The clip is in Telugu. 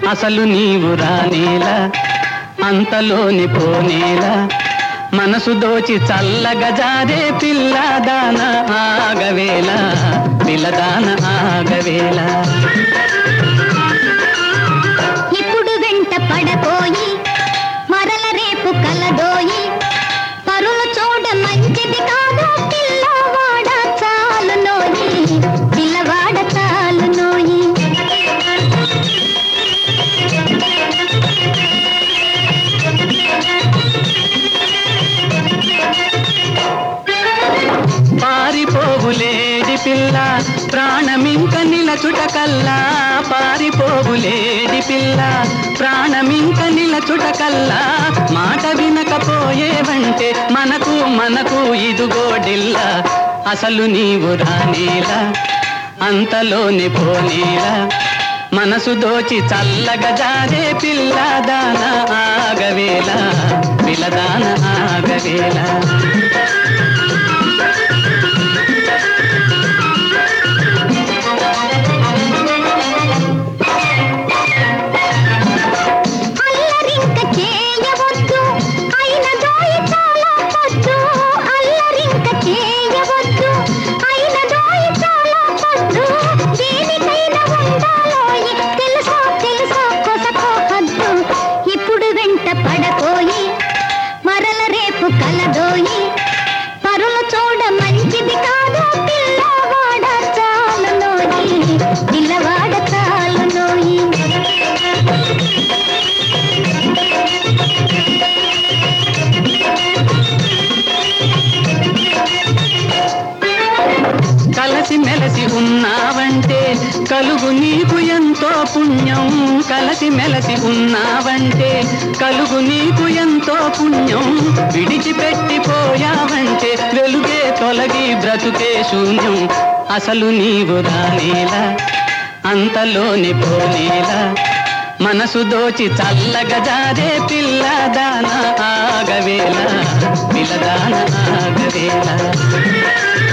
అసలు నీవు రానేలా అంతలోని పోనేలా మనసు దోచి చల్లగా జారే పిల్లదాన ఆగవేళ పిల్లదాన ఆగవేళ ఇప్పుడు వెంట పడపోయి మరల రేపు కలదోయి పరులు చూడ మంచిది కాదు పిల్లవాడ చాలు నోయి పిల్లవాడ చాలు నోయి పారిపోవులేడి పిల్ల ప్రాణమింక నిలచుట కల్లా పారిపోవులేడి పిల్ల ప్రాణమింక నిలచుట కల్లా మాట వినకపోయేవంటే మనకు మనకు ఇదుగోడిల్లా అసలు నీవు రానేలా అంతలోని పోనేలా మనసు దోచి చల్లగా జారే పిల్లదాన ఆగవేళ పిల్లదాన ఆగవేళ అల్లరింక చేయవద్దు అయిన దోయి చాలా పొద్దు అల్లరింక చేయవద్దు అయిన దోయి చాలా పొద్దు దేనికైనా ఉండాలోయి తెలుసా తెలుసా కొసకో హద్దు ఇప్పుడు వెంట పడకోయి మరల రేపు కలదోయి పరులు చూడ మంచిది కాదు పిల్లవాడ చాలు నోయి పిల్లవాడ చాలు నోయి కలసి మెలసి ఉన్నావంటే కలుగు నీకు ఎంతో పుణ్యం కలసి మెలసి ఉన్నావంటే కలుగు నీకు ఎంతో పుణ్యం విడిచిపెట్టిపోయావంటే వెలుగే తొలగి బ్రతుకే శూన్యం అసలు నీవు రానేలా అంతలోని పోనేలా మనసు దోచి చల్లగా జారే పిల్లదాన ఆగవేళ పిల్లదాన ఆగవేళ